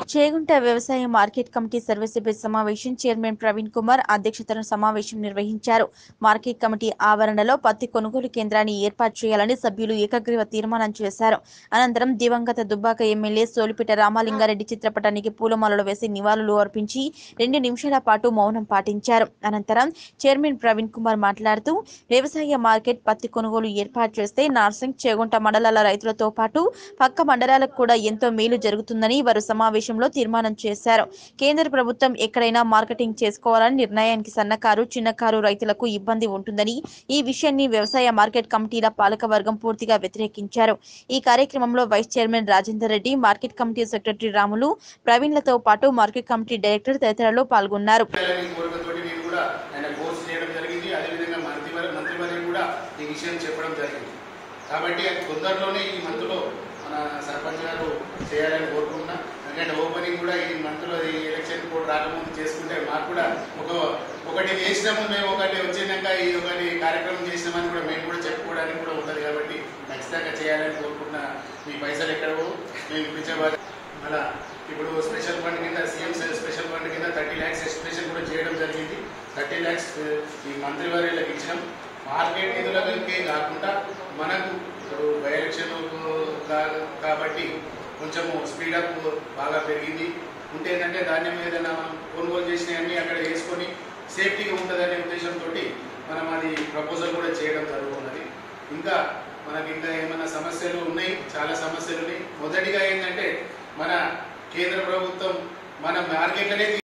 చేగుంట వ్యవసాయ market committee సర్వసభ్య సమావేశం చైర్మన్ ప్రవీణ్ కుమార్ అధ్యక్షతన సమావేశం నిర్వహించారు మార్కెట్ కమిటీ ఆవరణలో పత్తి కొనుగోలు కేంద్రాన్ని ఏర్పాటు చేయాలని సభ్యులు ఏకగ్రీవ తీర్మానం చేశారు అనంతరం దివంగత దుబ్బాక ఎమ్మెల్యే సోలిపిట రామాలింగారెడ్డి చిత్రపటానికి పూలమాలలు వేసి నివాళులు అర్పించి రెండు నిమిషాల పాటు మౌనం పాటించారు అనంతరం చైర్మన్ ప్రవీణ్ కుమార్ మాట్లాడుతూ వ్యవసాయ మార్కెట్ పత్తి కొనుగోలు ఏర్పాటు చేస్తే నార్సింగ్ చేగుంట మండలాల రైతులతో పాటు పక్క మండలాలకు కూడా ఎంతో మేలు జరుగుతుందని వారు సమావేశంలో తీర్మానం చేశారు కేంద్ర ప్రభుత్వం ఎక్కడైనా మార్కెటింగ్ చేసుకోవాలని నిర్ణయానికి సన్నకారు చిన్నకారు రైతులకు ఇబ్బంది ఉంటుందని ఈ విషయాన్ని వ్యవసాయ మార్కెట్ కమిటీల పాలకవర్గం పూర్తిగా వ్యతిరేకించారు ఈ కార్యక్రమంలో vice chairman Rajender Reddy market committee secretary Ramulu ప్రవీణ్లతో పాటు మార్కెట్ కమిటీ డైరెక్టర్ తదితరులు పాల్గొన్నారు చేయాలని కోరికతోటి నేను కూడా ఆయన కోర్సు చేయడం జరిగింది అదేవిధంగా మంత్రి మంత్రివర్యం కూడా ఈ విషయం చెప్పడం జరిగింది కాబట్టి అది తొందరలోనే ఈ మంత్లో మన సర్పంచ్ గారు చేయాలని కోరుకుంటున్నా ఎందుకంటే ఓపెనింగ్ కూడా ఈ మంత్లో ఈ ఎలక్షన్ కోడ్ రాకముందు చేసుకుంటే మాకు కూడా ఒక ఒకటి చేసినాము మేము ఒకటి వచ్చినాక ఈ ఒకటి కార్యక్రమం చేసినామని కూడా మేము కూడా చెప్పుకోవడానికి కూడా ఉంటుంది కాబట్టి ఖచ్చితంగా చేయాలని కోరుకుంటున్నా మీ పైసలు ఎక్కడవో మేము ఇప్పించేవారు అలా ఇప్పుడు స్పెషల్ ఫండ్ కింద సీఎం స్పెషల్ ఫండ్ కింద థర్టీ ల్యాక్స్ ఎస్టిమేషన్ కూడా చేయడం జరిగింది థర్టీ ల్యాక్స్ ఈ మంత్రివర్యులకు ఇచ్చినాం మార్కెట్ నిధులకే కాకుండా మనకు ఇప్పుడు బై ఎలక్షన్ కాబట్టి కొంచెము స్పీడప్ బాగా పెరిగింది ఉంటే ఏంటంటే ధాన్యం ఏదైనా మనం కొనుగోలు చేసినవన్నీ అక్కడ వేసుకొని సేఫ్టీగా ఉంటుందనే ఉద్దేశంతో మనం అది ప్రపోజల్ కూడా చేయడం జరుగుతున్నది ఇంకా మనకి ఇంకా ఏమైనా సమస్యలు ఉన్నాయి చాలా సమస్యలు ఉన్నాయి మొదటిగా ఏంటంటే మన కేంద్ర ప్రభుత్వం మన మార్కెట్లనే